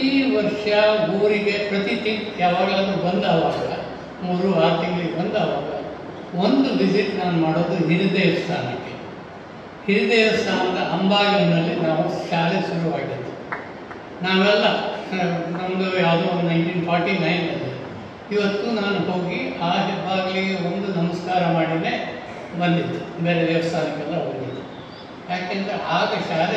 ಪ್ರತಿ ವರ್ಷ ಊರಿಗೆ ಪ್ರತಿ ತಿಂಗ್ ಯಾವಾಗಲಾದ್ರೂ ಬಂದಾವಾಗ ಮೂರು ಆರು ತಿಂಗಳಿಗೆ ಬಂದಾವಾಗ ಒಂದು ವಿಸಿಟ್ ನಾನು ಮಾಡೋದು ಹಿರಿದೇವಸ್ಥಾನಕ್ಕೆ ಹಿರಿದೇವಸ್ಥಾನದ ಅಂಬಾಗಿಲಿನಲ್ಲಿ ನಾವು ಶಾಲೆ ಶುರುವಾಗಿದ್ದು ನಾವೆಲ್ಲ ನಮ್ಮದು ಯಾವುದೋ ಒಂದು ನೈನ್ಟೀನ್ ಫಾರ್ಟಿ ನೈನಲ್ಲಿ ಇವತ್ತು ನಾನು ಹೋಗಿ ಆ ಹೆಬ್ಬಾಗಿಲಿಗೆ ಒಂದು ನಮಸ್ಕಾರ ಮಾಡಿನೇ ಬಂದಿದ್ದು ಬೇರೆ ದೇವಸ್ಥಾನಕ್ಕೆಲ್ಲ ಹೋಗಿದ್ದು ಯಾಕೆಂದರೆ ಆಗ ಶಾಲೆ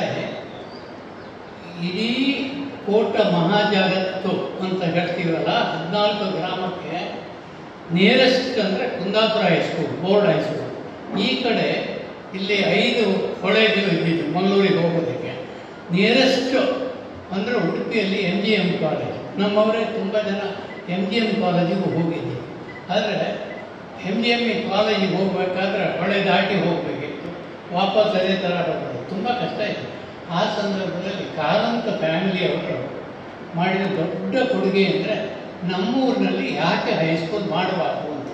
ಇಡೀ ಕೋಟ ಮಹಾಜಗತ್ತು ಅಂತ ಹೇಳ್ತೀವಲ್ಲ ಹದಿನಾಲ್ಕು ಗ್ರಾಮಕ್ಕೆ ನಿಯರೆಸ್ಟ್ ಅಂದರೆ ಕುಂದಾಪುರ ಹೈಸ್ಕೂಲ್ ಬೋರ್ಡ್ ಹೈಸ್ಕೂಲ್ ಈ ಕಡೆ ಇಲ್ಲಿ ಐದು ಕಾಲೇಜು ಇದ್ದಿದ್ದು ಮಂಗಳೂರಿಗೆ ಹೋಗೋದಕ್ಕೆ ನಿಯರೆಸ್ಟ್ ಅಂದರೆ ಉಡುಪಿಯಲ್ಲಿ ಎಮ್ ಜಿ ಎಮ್ ಕಾಲೇಜ್ ನಮ್ಮವರೇ ತುಂಬ ಜನ ಎಮ್ ಜಿ ಎಮ್ ಕಾಲೇಜಿಗೂ ಹೋಗಿದ್ದು ಆದರೆ ಎಮ್ ಜಿ ಎಮ್ ಕಾಲೇಜಿಗೆ ಹೋಗಬೇಕಾದ್ರೆ ಹೊಳೆ ದಾಟಿ ಹೋಗಬೇಕಿತ್ತು ವಾಪಸ್ ಅದೇ ಥರ ಹೋಗೋದು ತುಂಬ ಕಷ್ಟ ಇತ್ತು ಆ ಸಂದರ್ಭದಲ್ಲಿ ಕಾರಂತ ಫ್ಯಾಮಿಲಿಯವರು ಮಾಡಿದ ದೊಡ್ಡ ಕೊಡುಗೆ ಅಂದರೆ ನಮ್ಮೂರಿನಲ್ಲಿ ಯಾಕೆ ಹೈಸ್ಕೂಲ್ ಮಾಡಬಾರ್ದು ಅಂತ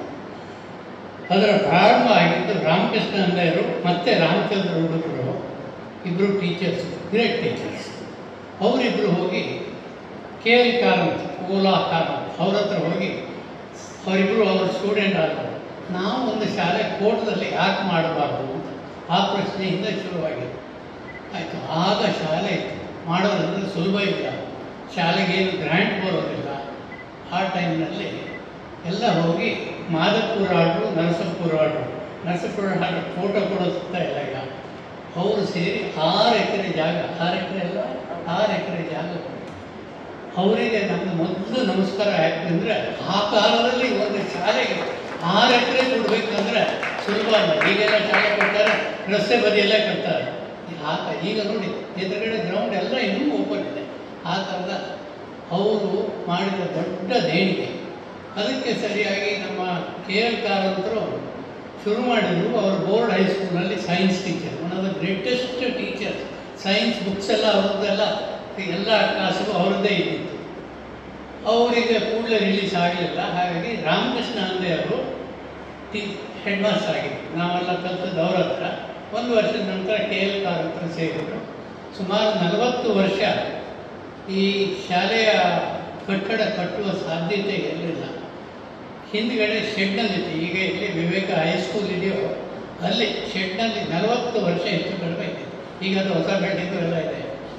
ಅದರ ಪ್ರಾರಂಭ ಆಗಿದ್ದು ರಾಮಕೃಷ್ಣ ಅಂದಯರು ಮತ್ತು ರಾಮಚಂದ್ರ ಹುಡುಗರು ಇಬ್ಬರು ಟೀಚರ್ಸ್ ಗ್ರೇಟ್ ಟೀಚರ್ಸ್ ಅವರಿಬ್ಬರು ಹೋಗಿ ಕೆ ಎಲ್ ಕಾರಂತ್ ಓಲಾ ಕಾರಂತ್ ಅವ್ರ ಹತ್ರ ಹೋಗಿ ಅವರಿಬ್ಬರು ಅವ್ರ ಸ್ಟೂಡೆಂಟ್ ಆದರು ನಾವು ಒಂದು ಶಾಲೆ ಕೋಟದಲ್ಲಿ ಯಾಕೆ ಮಾಡಬಾರ್ದು ಅಂತ ಆ ಪ್ರಶ್ನೆಯಿಂದ ಶುರುವಾಗಿದೆ ಆಯಿತು ಆಗ ಶಾಲೆ ಮಾಡೋದಂದ್ರೆ ಸುಲಭ ಇಲ್ಲ ಶಾಲೆಗೇನು ಗ್ರ್ಯಾಂಟ್ ಬರೋದಿಲ್ಲ ಆ ಟೈಮ್ನಲ್ಲಿ ಎಲ್ಲ ಹೋಗಿ ಮಾದಪ್ಪುರ ಆಡ್ರು ನರಸಪುರ ಆಡ್ರು ನರಸಪುರ ಆಡ್ರು ಫೋಟೋ ಕೊಡೋಸ್ತಾ ಇಲ್ಲ ಈಗ ಅವರು ಸೇರಿ ಆರು ಎಕರೆ ಜಾಗ ಆರು ಎಕರೆ ಅಲ್ಲ ಆರು ಎಕರೆ ಜಾಗ ಕೊಟ್ಟರು. ಅವರಿಗೆ ನಮ್ದು ಮೊದಲು ನಮಸ್ಕಾರ ಯಾಕೆಂದರೆ ಆ ಕಾಲದಲ್ಲಿ ಒಂದು ಶಾಲೆಗೆ ಆರು ಎಕರೆ ಕೊಡಬೇಕಂದ್ರೆ ಸುಲಭ ಅಲ್ಲ ಈಗೆಲ್ಲ ಶಾಲೆ ಕೊಡ್ತಾರೆ ರಸ್ತೆ ಬದಿಯೆಲ್ಲ ಕಟ್ತಾರೆ ಆಗ ಈಗ ನೋಡಿ ಎದುರುಗಡೆ ಗ್ರೌಂಡ್ ಎಲ್ಲ ಇನ್ನೂ ಓಪನ್ ಇದೆ ಆ ಥರದ ಅವರು ಮಾಡಿದ ದೊಡ್ಡ ದೇಣಿಗೆ ಅದಕ್ಕೆ ಸರಿಯಾಗಿ ನಮ್ಮ ಕೆ ಎಲ್ ಕಾರಂತರು ಶುರು ಮಾಡಿದರು ಅವರು ಬೋರ್ಡ್ ಹೈಸ್ಕೂಲ್ನಲ್ಲಿ science teacher one of the greatest teachers science books ಎಲ್ಲ ಅವ್ರದ್ದೆಲ್ಲ ಎಲ್ಲ ಕ್ಲಾಸಿಗೂ ಅವ್ರದ್ದೇ ಇದ್ದಿತ್ತು ಅವರಿಗೆ ಕೂಡಲೇ ರಿಲೀಸ್ ಆಗಲಿಲ್ಲ ಹಾಗಾಗಿ ರಾಮಕೃಷ್ಣ ಅಂದೆ ಅವರು ಟಿ ಹೆಡ್ ಮಾಸ್ಟರ್ ಆಗಿದ್ರು ನಾವೆಲ್ಲ ಕಲ್ತದ್ದು ಅವ್ರ ಹತ್ರ ಒಂದು ವರ್ಷದ ನಂತರ ಕೆ ಎಲ್ ಕಾರ್ ಹತ್ರ ಸೇರಿದರು ಸುಮಾರು ನಲವತ್ತು ವರ್ಷ ಈ ಶಾಲೆಯ ಕಟ್ಟಡ ಕಟ್ಟುವ ಸಾಧ್ಯತೆ ಇರಲಿಲ್ಲ ಹಿಂದ್ಗಡೆ ಶೆಡ್ನಲ್ಲಿತ್ತು ಈಗ ಇಲ್ಲಿ ವಿವೇಕ ಹೈಸ್ಕೂಲ್ ಇದೆಯೋ ಅಲ್ಲಿ ಶೆಡ್ನಲ್ಲಿ ನಲವತ್ತು ವರ್ಷ ಹೆಚ್ಚು ಕಡಿಮೆ ಇದೆ ಈಗ ಅದು ಹೊಸ ಬಿಲ್ಡಿಂಗು ಎಲ್ಲ ಇದೆ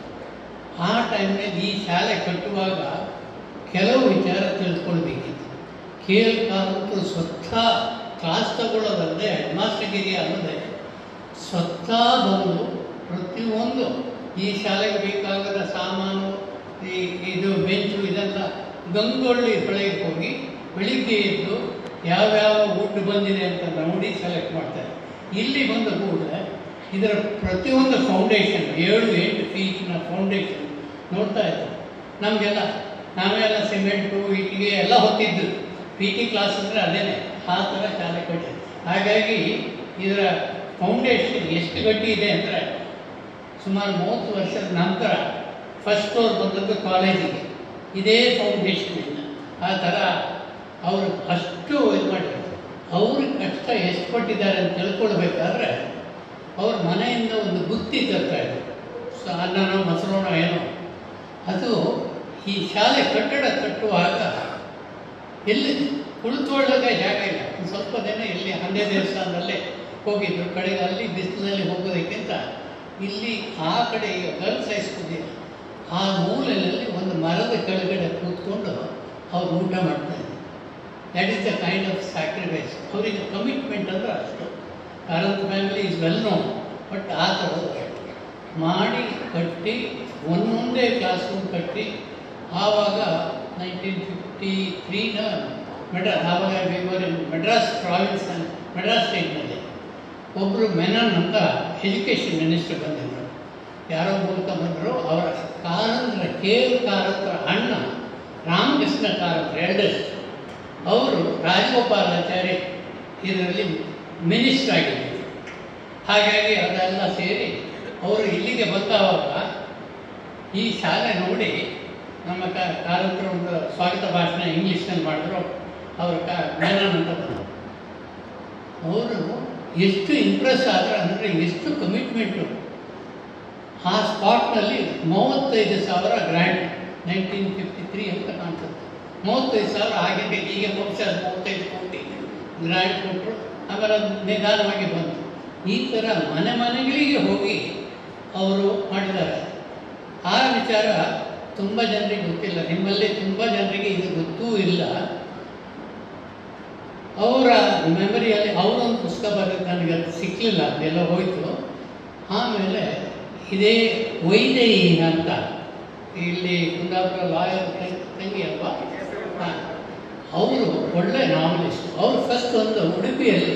ಆ ಟೈಮ್ನಲ್ಲಿ ಈ ಶಾಲೆ ಕಟ್ಟುವಾಗ ಕೆಲವು ವಿಚಾರ ತಿಳ್ಕೊಳ್ಬೇಕಿತ್ತು ಕೆ ಎಲ್ ಕಾರಂತರು ಸ್ವತಃ ಕ್ಲಾಸ್ ತಗೊಳ್ಳೋದಲ್ಲದೆ ಹೆಡ್ಮಾಸ್ಟರ್ಗಿರಿ ಅಲ್ಲದೆ ಸ್ವತಃ ಬಂದು ಪ್ರತಿಯೊಂದು ಈ ಶಾಲೆಗೆ ಬೇಕಾಗದ ಸಾಮಾನು ಈ ಇದು ಬೆಂಚು ಇದೆಲ್ಲ ಗಂಗೊಳ್ಳಿ ಹೊಳೆಗೆ ಹೋಗಿ ಬೆಳಿಗ್ಗೆ ಎದ್ದು ಯಾವ್ಯಾವ ವುಡ್ ಬಂದಿದೆ ಅಂತ ನೋಡಿ ಸೆಲೆಕ್ಟ್ ಮಾಡ್ತಾರೆ ಇಲ್ಲಿ ಬಂದ ಕೂಡಲೇ ಇದರ ಪ್ರತಿಯೊಂದು ಫೌಂಡೇಶನ್ ಏಳು ಎಂಟು ಫೀಟ್ನ ಫೌಂಡೇಶನ್ ನೋಡ್ತಾ ಇದ್ದಾರೆ ನಮಗೆಲ್ಲ ನಾವೆಲ್ಲ ಸಿಮೆಂಟು ಇಟ್ಟಿಗೆ ಎಲ್ಲ ಹೊತ್ತಿದ್ದು ಪಿ ಟಿ ಕ್ಲಾಸ್ ಅಂದರೆ ಅದೇನೆ ಆ ಥರ ಶಾಲೆ ಕಟ್ಟಿದೆ ಹಾಗಾಗಿ ಇದರ ಫೌಂಡೇಶನ್ ಎಷ್ಟು ಗಟ್ಟಿ ಇದೆ ಅಂದರೆ ಸುಮಾರು ಮೂವತ್ತು ವರ್ಷದ ನಂತರ ಫಸ್ಟ್ ಫ್ಲೋರ್ ಬಂದದ್ದು ಕಾಲೇಜಿಗೆ ಇದೇ ಫೌಂಡೇಶನಿಂದ ಆ ಥರ ಅವರು ಅಷ್ಟು ಇದು ಮಾಡಿದ್ರು ಅವ್ರಿಗೆ ಕಷ್ಟ ಎಷ್ಟು ಪಟ್ಟಿದ್ದಾರೆ ಅಂತ ತಿಳ್ಕೊಳ್ಬೇಕಾದ್ರೆ ಅವ್ರ ಮನೆಯಿಂದ ಒಂದು ಬುತ್ತಿ ತರ್ತಾ ಇದ್ರು ಸೊ ಅನ್ನನೋ ಮೊಸರೋನೋ ಏನೋ ಅದು ಈ ಶಾಲೆ ಕಟ್ಟಡ ಕಟ್ಟುವಾಗ ಎಲ್ಲಿ ಕುಳಿತುಕೊಳ್ಳೋಕೆ ಜಾಗ ಇಲ್ಲ ಒಂದು ಸ್ವಲ್ಪ ದಿನ ಇಲ್ಲಿ ಹಂದೆ ದೇವಸ್ಥಾನದಲ್ಲೇ ಹೋಗಿದ್ರು ಕಡೆಗೆ ಅಲ್ಲಿ ಬಿಸಿಲಿನಲ್ಲಿ ಹೋಗೋದಕ್ಕಿಂತ ಇಲ್ಲಿ ಆ ಕಡೆ ಈಗ ಗರ್ಲ್ಸ್ ಹೈಸ್ಕೂಲ್ ಇದೆ ಆ ಮೂಲೆಯಲ್ಲಿ ಒಂದು ಮರದ ಕೆಳಗಡೆ ಕೂತ್ಕೊಂಡು ಅವ್ರು ಊಟ ಮಾಡ್ತಾ ಇದ್ರು that is the kind of sacrifice ಅವರಿಗೆ ಕಮಿಟ್ಮೆಂಟ್ ಅಂದ್ರೆ ಅಷ್ಟು Karanth family is well known but ಆ ಥರದ್ದು ಮಾಡಿ ಕಟ್ಟಿ ಒಂದೊಂದೇ ಕ್ಲಾಸ್ ರೂಮ್ ಕಟ್ಟಿ ಆವಾಗ ನೈನ್ಟೀನ್ ಫಿಫ್ಟಿ ತ್ರೀನ ಮೆಡ್ರಾ ಆವಾಗ ವಿವರ್ ಮೆಡ್ರಾಸ್ ಪ್ರಾವಿನ್ಸ್ ಮೆಡ್ರಾಸ್ ಸ್ಟೇಟ್ನಲ್ಲಿ ಒಬ್ಬರು ಮೆನನ್ ಅಂತ ಎಜುಕೇಷನ್ ಮಿನಿಸ್ಟರ್ ಬಂದಿದ್ದರು ಯಾರೋ ಮೂಲಕ ಬಂದರು ಅವರ ಕಾರಂತರ ಕೆ ಎಲ್ ಕಾರಂತರ ಅಣ್ಣ ರಾಮಕೃಷ್ಣ ಕಾರಂತರ ಎಲ್ಡೆಸ್ಟ್ ಅವರು ರಾಜಗೋಪಾಲಾಚಾರ್ಯ ಇದರಲ್ಲಿ ಮಿನಿಸ್ಟರ್ ಆಗಿದ್ದರು ಹಾಗಾಗಿ ಅದೆಲ್ಲ ಸೇರಿ ಅವರು ಇಲ್ಲಿಗೆ ಬಂದವಾಗ ಈ ಶಾಲೆ ನೋಡಿ ನಮ್ಮ ಕ ಕಾರಂತರ ಒಂದು ಸ್ವಾಗತ ಭಾಷಣ ಇಂಗ್ಲೀಷ್ನಲ್ಲಿ ಮಾಡಿದ್ರು ಅವರು ಕ ಮೆನನ್ ಅಂತ ಬಂದರು ಅವರು ಎಷ್ಟು ಇಂಪ್ರೆಸ್ ಆದ್ರೆ ಅಂದರೆ ಎಷ್ಟು ಕಮಿಟ್ಮೆಂಟು ಆ ಸ್ಪಾಟ್ನಲ್ಲಿ ಮೂವತ್ತೈದು ಸಾವಿರ ಗ್ರ್ಯಾಂಟ್ ನೈನ್ಟೀನ್ ಫಿಫ್ಟಿ ತ್ರೀ ಅಂತ ಕಾಣ್ತದೆ ಮೂವತ್ತೈದು ಸಾವಿರ ಆಗಿದ್ದೆ ಈಗ ಬಹುಶಃ ಮೂವತ್ತೈದು ಕೋಟಿ ಗ್ರಾಂಟ್ ಕೊಟ್ಟರು ಆಮೇಲೆ ಅದು ನಿಧಾನವಾಗಿ ಬಂತು ಈ ಥರ ಮನೆ ಮನೆಗಳಿಗೆ ಹೋಗಿ ಅವರು ಮಾಡಿದ್ದಾರೆ ಆ ವಿಚಾರ ತುಂಬ ಜನರಿಗೆ ಗೊತ್ತಿಲ್ಲ ನಿಮ್ಮಲ್ಲಿ ತುಂಬ ಜನರಿಗೆ ಇದು ಗೊತ್ತೂ ಇಲ್ಲ ಅವರ ಮೆಮರಿಯಲ್ಲಿ ಅವರೊಂದು ಪುಸ್ತಕ ಬರೆದು ನನಗೆ ಅದು ಸಿಕ್ಕಲಿಲ್ಲ ಅದೆಲ್ಲ ಹೋಯಿತು ಆಮೇಲೆ ಇದೇ ವೈದೇಹಿ ಅಂತ ಇಲ್ಲಿ ಕುಂದಾಪುರ ಲಾಯರ್ ತಂಗಿ ಅಲ್ವಾ ಹಾಂ ಅವರು ಒಳ್ಳೆ ನಾವಲಿಸ್ಟ್ ಅವರು ಫಸ್ಟ್ ಒಂದು ಉಡುಪಿಯಲ್ಲಿ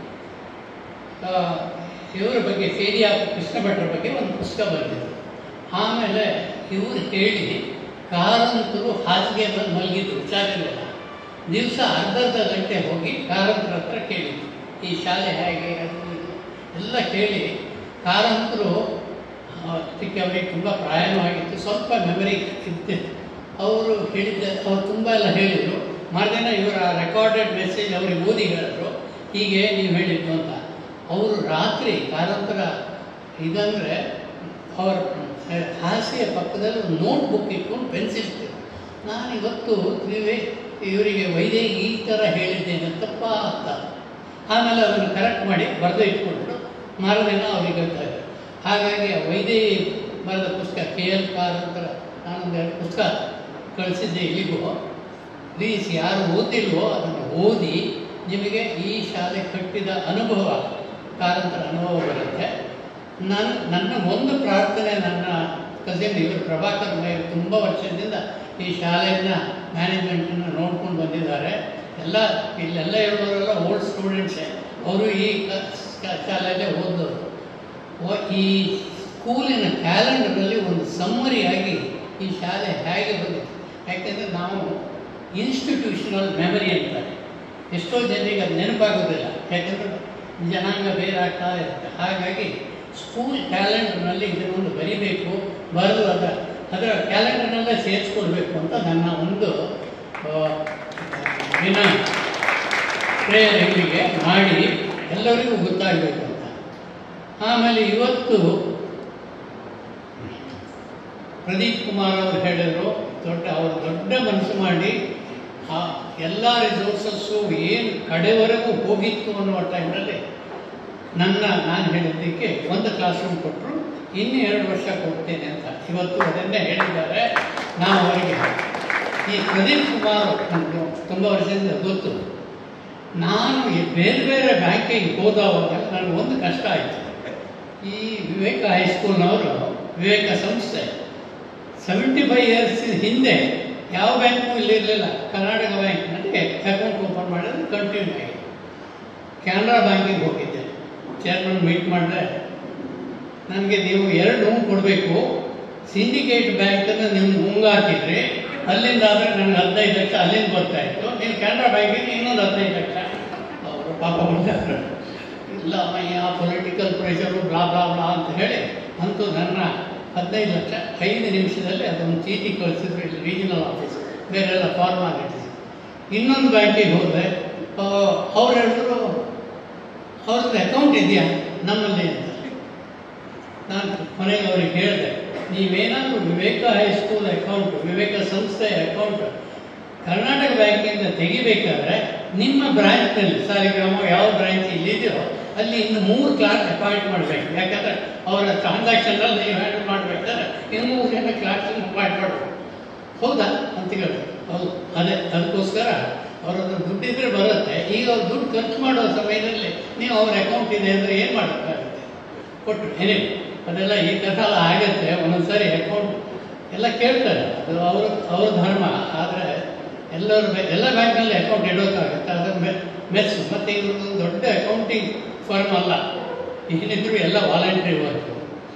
ಆ, ಇವರ ಬಗ್ಗೆ ಸೇರಿಯ ಕೃಷ್ಣ ಭಟ್ರ ಬಗ್ಗೆ ಒಂದು ಪುಸ್ತಕ ಬರೆದಿದ್ರು ಆಮೇಲೆ ಇವರು ಹೇಳಿ ಕಾರಂತರು ಹಾಸಿಗೆ ಬಂದು ಮಲಗಿದ್ರು ಹುಷಾರಿರಲಿಲ್ಲ ದಿವಸ ಅರ್ಧ ಅರ್ಧ ಗಂಟೆ ಹೋಗಿ ಕಾರಂತರ ಹತ್ರ ಕೇಳಿದ್ರು ಈ ಶಾಲೆ ಹೇಗೆ ಅದು ಇದು ಎಲ್ಲ ಕೇಳಿ ಕಾರಂತರು ಅದಕ್ಕೆ ಅವರಿಗೆ ತುಂಬ ಪ್ರಾಯನೂ ಆಗಿತ್ತು ಸ್ವಲ್ಪ ಮೆಮರಿ ಇತ್ತು ಅವರು ಹೇಳಿದ್ದ ಅವ್ರು ತುಂಬ ಎಲ್ಲ ಹೇಳಿದರು ಮರುದಿನ ಇವರ ರೆಕಾರ್ಡೆಡ್ ಮೆಸೇಜ್ ಅವ್ರಿಗೆ ಓದಿ ಹೇಳಿದ್ರು ಹೀಗೆ ನೀವು ಹೇಳಿದ್ದು ಅಂತ ಅವರು ರಾತ್ರಿ ಕಾರಂತರ ಇದಂದರೆ ಅವರ ಹಾಸಿಗೆ ಪಕ್ಕದಲ್ಲಿ ಒಂದು ನೋಟ್ ಬುಕ್ ಇಟ್ಕೊಂಡು ಪೆನ್ಸಿಲ್ ನಾನು ಇವತ್ತು ನೀವೇ ಇವರಿಗೆ ವೈದೇಹಿ ಈ ಥರ ಹೇಳಿದ್ದೇನೆ ತಪ್ಪ ಅಂತ ಆಮೇಲೆ ಅದನ್ನು ಕರೆಕ್ಟ್ ಮಾಡಿ ಬರೆದು ಇಟ್ಕೊಂಡ್ರು ಮಾರದಿನ ಅವ್ರಿಗೆ ಗೊತ್ತಾಯಿತು ಹಾಗಾಗಿ ಆ ವೈದೇಹಿ ಬರೆದ ಪುಸ್ತಕ ಕೆ ಎಲ್ ಕಾರಂತರ ನಾನೊಂದು ಎರಡು ಪುಸ್ತಕ ಕಳಿಸಿದ್ದೆ ಇಲ್ಲಿಗೂ ಪ್ಲೀಸ್ ಯಾರು ಓದಿಲ್ವೋ ಅದನ್ನು ಓದಿ ನಿಮಗೆ ಈ ಶಾಲೆ ಕಟ್ಟಿದ ಅನುಭವ ಕಾರಂತರ ಅನುಭವ ಬರುತ್ತೆ ನಾನು ನನ್ನ ಒಂದು ಪ್ರಾರ್ಥನೆ ನನ್ನ ಕಸಿನ್ ಇವರು ಪ್ರಭಾಕರ್ ಮೇಯರ್ ತುಂಬ ವರ್ಷದಿಂದ ಈ ಶಾಲೆಯನ್ನು ಮ್ಯಾನೇಜ್ಮೆಂಟನ್ನು ನೋಡ್ಕೊಂಡು ಬಂದಿದ್ದಾರೆ ಎಲ್ಲ ಇಲ್ಲೆಲ್ಲ ಇರೋರೆಲ್ಲ ಓಲ್ಡ್ ಸ್ಟೂಡೆಂಟ್ಸೇ ಅವರು ಈ ಕ- ಕ- ಶಾಲೆಯಲ್ಲೇ ಓದೋರು ಓ- ಈ ಸ್ಕೂಲಿನ ಕ್ಯಾಲೆಂಡರಲ್ಲಿ ಒಂದು ಸಮ್ಮರಿಯಾಗಿ ಈ ಶಾಲೆ ಹೇಗೆ ಬಂದಿದೆ ಯಾಕೆಂದರೆ ನಾವು ಇನ್ಸ್ಟಿಟ್ಯೂಷನಲ್ ಮೆಮರಿ ಅಂತಾರೆ ಎಷ್ಟೋ ಜನರಿಗೆ ಅದು ನೆನಪಾಗೋದಿಲ್ಲ ಯಾಕೆಂದರೆ ಜನಾಂಗ ಬೇರೆ ಆಗ್ತಾ ಇರುತ್ತೆ ಹಾಗಾಗಿ ಸ್ಕೂಲ್ ಕ್ಯಾಲೆಂಡರ್ನಲ್ಲಿ ಇದನ್ನೊಂದು ಬರಿಬೇಕು ಬರೆದು ಅದರ ಅದರ ಕ್ಯಾಲೆಂಡರ್ನಲ್ಲೇ ಸೇರಿಸ್ಕೊಳ್ಬೇಕು ಅಂತ ನನ್ನ ಒಂದು ಆ, ದಿನ ಪ್ರೇಯರ್ ಇಲ್ಲಿಗೆ ಮಾಡಿ ಎಲ್ಲರಿಗೂ ಗೊತ್ತಾಗಬೇಕು ಅಂತ ಆಮೇಲೆ ಇವತ್ತು ಪ್ರದೀಪ್ ಕುಮಾರ್ ಅವರು ಹೇಳಿದರು ದೊಡ್ಡ ಅವರು ದೊಡ್ಡ ಮನಸ್ಸು ಮಾಡಿ ಆ ಎಲ್ಲ ರಿಸೋರ್ಸಸ್ಸು ಏನು ಕಡೆವರೆಗೂ ಹೋಗಿತ್ತು ಅನ್ನುವ ಟೈಮ್ನಲ್ಲಿ ನನ್ನ ನಾನು ಹೇಳಿದ್ದಕ್ಕೆ ಒಂದು ಕ್ಲಾಸ್ ರೂಮ್ ಕೊಟ್ಟರು ಇನ್ನು ಎರಡು ವರ್ಷ ಕೊಡ್ತೇನೆ ಅಂತ ಇವತ್ತು ಅದನ್ನೇ ಹೇಳಿದ್ದಾರೆ ನಾವು ಅವರಿಗೆ ಈ ಪ್ರದೀಪ್ ಕುಮಾರ್ ನನಗೆ ತುಂಬ ವರ್ಷದಿಂದ ಗೊತ್ತು ನಾನು ಈ ಬೇರೆ ಬೇರೆ ಬ್ಯಾಂಕಿಗೆ ಹೋದವಾಗ ನನಗೆ ಒಂದು ಕಷ್ಟ ಆಯಿತು ಈ ವಿವೇಕ ಹೈಸ್ಕೂಲ್ನವರು ವಿವೇಕ ಸಂಸ್ಥೆ ಸೆವೆಂಟಿ ಫೈವ್ ಇಯರ್ಸ್ ಹಿಂದೆ ಯಾವ ಬ್ಯಾಂಕು ಇಲ್ಲಿರಲಿಲ್ಲ ಕರ್ನಾಟಕ ಬ್ಯಾಂಕ್ನಲ್ಲಿ ಅಕೌಂಟ್ ಓಪನ್ ಮಾಡಿದ್ರೆ ಕಂಟಿನ್ಯೂ ಆಗಿ ಕೆನರಾ ಬ್ಯಾಂಕಿಗೆ ಹೋಗಿದ್ದೆ ಚೇರ್ಮನ್ ಮೀಟ್ ಮಾಡಿದ್ರೆ ನನಗೆ ನೀವು ಎರಡು ರೂಮ್ ಕೊಡಬೇಕು ಸಿಂಡಿಕೇಟ್ ಬ್ಯಾಂಕನ್ನು ನೀವು ಮುಂಗಾಕಿದ್ರಿ ಅಲ್ಲಿಂದ ಆದರೆ ನನಗೆ ಹದಿನೈದು ಲಕ್ಷ ಅಲ್ಲಿಂದ ಬರ್ತಾ ಇತ್ತು ನೀವು ಕೆನರಾ ಬ್ಯಾಂಕಿಗೆ ಇನ್ನೊಂದು ಹದಿನೈದು ಲಕ್ಷ ಅವರು ಪಾಪ ಬಂದರು ಇಲ್ಲ ಅಮ್ಮಯ್ಯ political pressure blah blah blah ಅಂತ ಹೇಳಿ ಅಂತೂ ನನ್ನ ಹದಿನೈದು ಲಕ್ಷ ಐದು ನಿಮಿಷದಲ್ಲಿ ಅದೊಂದು ಚೀಟಿ ಕಳಿಸಿದ್ರು ಇಲ್ಲಿ ರೀಜನಲ್ ಆಫೀಸ್ ಬೇರೆಲ್ಲ ಫಾರ್ಮಾಲಿಟೀಸ್ ಇನ್ನೊಂದು ಬ್ಯಾಂಕಿಗೆ ಹೋದರೆ ಅವ್ರು ಹೇಳಿದ್ರು ಅವ್ರದ್ದು ಅಕೌಂಟ್ ಇದೆಯಾ ನಮ್ಮಲ್ಲಿ ಅಂತ ನಾನು ಕೊನೆಗೆ ಅವ್ರಿಗೆ ಹೇಳಿದೆ ನೀವೇನಾದರೂ ವಿವೇಕ ಹೈಸ್ಕೂಲ್ ಅಕೌಂಟ್ ವಿವೇಕ ಸಂಸ್ಥೆ ಅಕೌಂಟ್ ಕರ್ನಾಟಕ ಬ್ಯಾಂಕಿಂದ ತೆಗಿಬೇಕಾದ್ರೆ ನಿಮ್ಮ ಬ್ರಾಂಚ್ನಲ್ಲಿ ಸಾಲಿಗ್ರಾಮ ಯಾವ ಬ್ರಾಂಚ್ ಇಲ್ಲಿದೆಯೋ ಅಲ್ಲಿ ಇನ್ನು ಮೂರು ಕ್ಲಾರ್ಕ್ ಅಪಾಯಿಂಟ್ ಮಾಡಬೇಕು ಯಾಕಂದರೆ ಅವರ ಟ್ರಾನ್ಸಾಕ್ಷನಲ್ಲಿ ನೀವು ಹ್ಯಾಂಡಲ್ ಮಾಡಬೇಕಾದ್ರೆ ಇನ್ನು ಮೂರು ಜನ ಕ್ಲಾರ್ಕ್ಸ್ ಅಪಾಯಿಂಟ್ ಮಾಡಬೇಕು ಹೌದಾ ಅಂತ ಹೇಳಿದ್ರು ಹೌದು ಅದೇ ಅದಕ್ಕೋಸ್ಕರ ಅವರದ್ದು ದುಡ್ಡಿದ್ರೆ ಬರುತ್ತೆ ಈಗ ಅವ್ರು ದುಡ್ಡು ಖರ್ಚು ಮಾಡೋ ಸಮಯದಲ್ಲಿ ನೀವು ಅವ್ರ ಅಕೌಂಟ್ ಇದೆ ಅಂದರೆ ಏನು ಮಾಡೋಕ್ಕಾಗುತ್ತೆ ಕೊಟ್ಟರು ಏನೇ ಅದೆಲ್ಲ ಈ ಥರ ಎಲ್ಲ ಆಗುತ್ತೆ ಒಂದೊಂದ್ಸರಿ ಅಕೌಂಟ್ ಎಲ್ಲ ಕೇಳ್ತಾರೆ ಅದು ಅವ್ರ ಅವ್ರ ಧರ್ಮ ಆದರೆ ಎಲ್ಲರ ಬೆ- ಎಲ್ಲ ಬ್ಯಾಂಕ್ನಲ್ಲಿ ಅಕೌಂಟ್ ಇಡೋಕ್ಕಾಗುತ್ತೆ ಅದರ ಮೆ ಮೆಸ್ ಮತ್ತು ಇವ್ರದ್ದು ದೊಡ್ಡ ಅಕೌಂಟಿಂಗ್ ಫರ್ಮ್ ಅಲ್ಲ ಏನಿದ್ರು ಎಲ್ಲ ವಾಲಂಟ್ರಿ ವರ್ಕು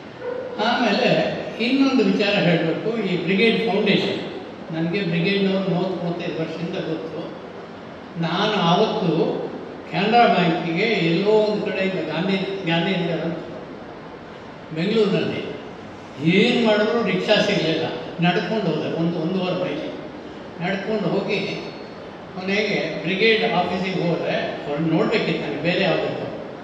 ಆಮೇಲೆ ಇನ್ನೊಂದು ವಿಚಾರ ಹೇಳಬೇಕು ಈ ಬ್ರಿಗೇಡ್ ಫೌಂಡೇಶನ್ ನನಗೆ ಬ್ರಿಗೇಡ್ನವ್ರು ಮೂವತ್ತು ಮೂವತ್ತೈದು ವರ್ಷದಿಂದ ಗೊತ್ತು ನಾನು ಆವತ್ತು ಕೆನರಾ ಬ್ಯಾಂಕಿಗೆ ಎಲ್ಲೋ ಒಂದು ಕಡೆಯಿಂದ ಗಾಂಧಿ ಗಾಂಧಿನಗರ ಅಂತ ಬೆಂಗಳೂರಿನಲ್ಲಿ ಏನು ಮಾಡಿದ್ರು ರಿಕ್ಷಾ ಸಿಗಲಿಲ್ಲ ನಡ್ಕೊಂಡು ಹೋದೆ ಒಂದು ಒಂದೂವರೆ ಮೈಲಿ ನಡ್ಕೊಂಡು ಹೋಗಿ ಕೊನೆಗೆ ಬ್ರಿಗೇಡ್ ಆಫೀಸಿಗೆ ಹೋದರೆ ಅವ್ರು ನೋಡ್ಬೇಕಿತ್ತು ನನಗೆ ಬೇರೆ ಯಾವುದಕ್ಕೂ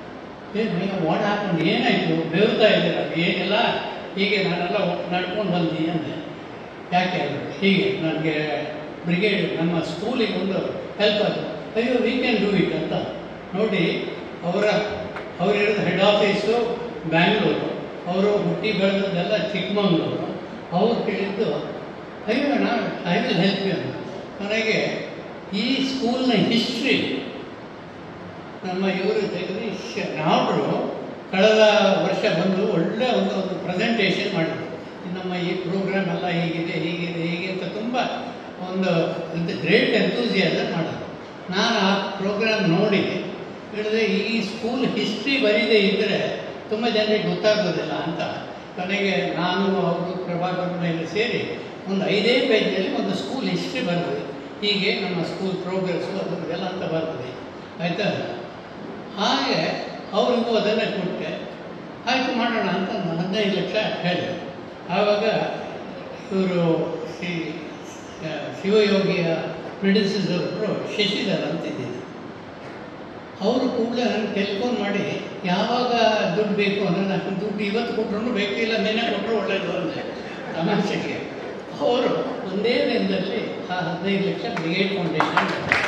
ಏನು ವಾಟ್ ಹಾಕೊಂಡು ಏನಾಯಿತು ಬೆವ್ತಾ ಇದ್ದೀರ ಏನಿಲ್ಲ ಹೀಗೆ ನಾನೆಲ್ಲ ನಡ್ಕೊಂಡು ಬಂದಿ ಅಂದೆ ಯಾಕೆ ಅವರು ಹೀಗೆ ನನಗೆ ಬ್ರಿಗೇಡ್ ನಮ್ಮ ಸ್ಕೂಲಿಗೆ ಒಂದು ಹೆಲ್ಪ್ ಆಯಿತು ಅಯ್ಯೋ ವಿ ಕ್ಯಾನ್ ಡೂ ಇಟ್ ಅಂತ ನೋಡಿ ಅವರ ಅವರಿರೋದು ಹೆಡ್ ಆಫೀಸು ಬ್ಯಾಂಗ್ಳೂರು ಅವರು ಹುಟ್ಟಿ ಬೆಳೆದದ್ದೆಲ್ಲ ಚಿಕ್ಕಮಂಗ್ಳೂರು ಅವ್ರು ಕೇಳಿದ್ದು ಅಯ್ಯೋ ನಾ ಐ ವಿಲ್ ಹೆಲ್ಪ್ ಯು ನನಗೆ ಈ ಸ್ಕೂಲ್ನ ಹಿಸ್ಟ್ರಿ ನಮ್ಮ ಇವರು ಜಗದೀಶ್ ನಾವ್ರು ಕಳೆದ ವರ್ಷ ಬಂದು ಒಳ್ಳೆ ಒಂದು ಒಂದು ಪ್ರೆಸೆಂಟೇಷನ್ ಮಾಡಿದ್ರು ನಮ್ಮ ಈ ಪ್ರೋಗ್ರಾಮ್ ಎಲ್ಲ ಹೀಗಿದೆ ಹೀಗಿದೆ ಹೀಗೆ ಅಂತ ತುಂಬ ಒಂದು ಗ್ರೇಟ್ ಎಂತೂಸಿಯಾಸಮ್ ಮಾಡಿದ್ರು ನಾನು ಆ ಪ್ರೋಗ್ರಾಮ್ ನೋಡಿ ಹೇಳಿದೆ ಈ ಸ್ಕೂಲ್ ಹಿಸ್ಟ್ರಿ ಬರೀದೇ ಇದ್ದರೆ ತುಂಬ ಜನರಿಗೆ ಗೊತ್ತಾಗೋದಿಲ್ಲ ಅಂತ ಕೊನೆಗೆ ನಾನು ಅವರು ಪ್ರಭಾಕರ್ ಮೇಲೆ ಸೇರಿ ಒಂದು ಐದೇ ಪೇಜ್ನಲ್ಲಿ ಒಂದು ಸ್ಕೂಲ್ ಹಿಸ್ಟ್ರಿ ಬರ್ತದೆ ಹೀಗೆ ನಮ್ಮ ಸ್ಕೂಲ್ ಪ್ರೋಗ್ರೆಸ್ಸು ಅದರದ್ದೆಲ್ಲ ಅಂತ ಬರ್ತದೆ ಆಯಿತಾ ಹಾಗೆ ಅವರಿಗೂ ಅದನ್ನೇ ಕೊಟ್ಟೆ ಆಯಿತು ಮಾಡೋಣ ಅಂತ ನಾನು ಹದಿನೈದು ಲಕ್ಷ ಹೇಳಿದೆ ಆವಾಗ ಇವರು ಶ್ರೀ ಆ, ಶಿವಯೋಗಿಯ ಪ್ರಿಡಿಸಿಸರು ಶಶಿಧರ್ ಅಂತಿದ್ದೀನಿ ಅವರು ಕೂಡಲೇ ನನಗೆ ಟೆಲಿಫೋನ್ ಮಾಡಿ ಯಾವಾಗ ದುಡ್ಡು ಬೇಕು ಅಂದರೆ ನಾನು ದುಡ್ಡು ಇವತ್ತು ಕೊಟ್ಟರು ಬೇಕಿಲ್ಲ ನಿನ್ನೆ ಕೊಟ್ಟರು ಒಳ್ಳೆಯದು ಅಂದರೆ ತಮಾಷೆಗೆ ಅವರು ಒಂದೇ ದಿನದಲ್ಲಿ ಆ ಹದಿನೈದು ಲಕ್ಷ ಬ್ರಿಗೇಡ್ ಫೌಂಡೇಶನ್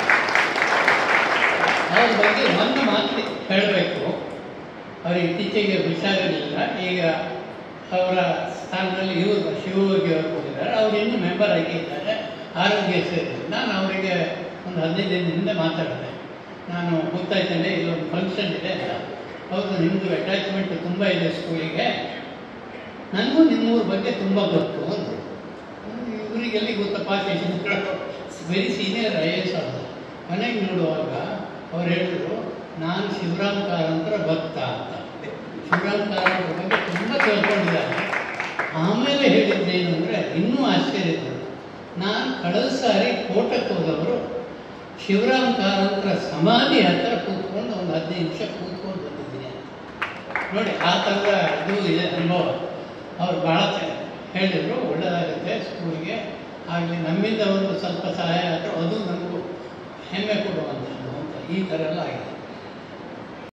ಅವ್ರ ಬಗ್ಗೆ ಒಂದು ಮಾತು ಹೇಳಬೇಕು ಅವರು ಇತ್ತೀಚೆಗೆ ಹುಷಾರಿರಲಿಲ್ಲ ಈಗ ಅವರ ಸ್ಥಾನದಲ್ಲಿ ಇವರು ಶಿವಯೋಗಿ ಅವರು ಹೋಗಿದ್ದಾರೆ ಅವರು ಇನ್ನೂ ಮೆಂಬರ್ ಆಗಿ ಇದ್ದಾರೆ ಆರೋಗ್ಯ ಸೇರಿ ನಾನು ಅವರಿಗೆ ಒಂದು ಹದಿನೈದು ದಿನದಿಂದ ಮಾತಾಡಿದೆ ನಾನು ಹೋಗ್ತಾ ಇದ್ದೇನೆ ಇಲ್ಲೊಂದು ಫಂಕ್ಷನ್ ಇದೆ ಅಂತ ಹೌದು ನಿಮ್ಮದು ಅಟ್ಯಾಚ್ಮೆಂಟ್ ತುಂಬ ಇದೆ ಸ್ಕೂಲಿಗೆ ನನಗೂ ನಿಮ್ಮೂರ ಬಗ್ಗೆ ತುಂಬ ಗೊತ್ತು ಅಂದರು ಇವರಿಗೆಲ್ಲಿ ಗೊತ್ತಪ್ಪ very senior I A S ಅವರು ಮನೆಗೆ ನೋಡುವಾಗ ಅವ್ರು ಹೇಳಿದ್ರು ನಾನು ಶಿವರಾಮ್ ಕಾರಂತರ ಭಕ್ತ ಅಂತ ಶಿವರಾಮ್ ಕಾರಂತರ ಬಗ್ಗೆ ತುಂಬ ತಿಳ್ಕೊಂಡಿದ್ದಾರೆ ಆಮೇಲೆ ಹೇಳಿದ್ದೇನು ಅಂದರೆ ಇನ್ನೂ ಆಶ್ಚರ್ಯ ನಾನು ಕಳೆದ ಸಾರಿ ಕೋಟಕ್ಕೆ ಹೋದವರು ಶಿವರಾಮ್ ಕಾರಂತರ ಸಮಾಧಿ ಹತ್ರ ಕೂತ್ಕೊಂಡು ಒಂದು ಹದಿನೈದು ನಿಮಿಷ ಕೂತ್ಕೊಂಡು ಬಂದಿದ್ದೀನಿ ಅಂತ ನೋಡಿ ಆ ಥರದ ಇದು ಇದೆ ಅನುಭವ ಅವ್ರು ಭಾಳ ಚೆ- ಹೇಳಿದರು ಒಳ್ಳೆಯದಾಗುತ್ತೆ ಸ್ಕೂಲಿಗೆ ಆಗಲಿ ನಮ್ಮಿಂದ ಒಂದು ಸ್ವಲ್ಪ ಸಹಾಯ ಆದರೆ ಅದು ನಮಗೂ ಹೆಮ್ಮೆ ಕೊಡುವಂಥದ್ದು ಅಂತ ಈ ಥರ ಎಲ್ಲ ಆಗಿದೆ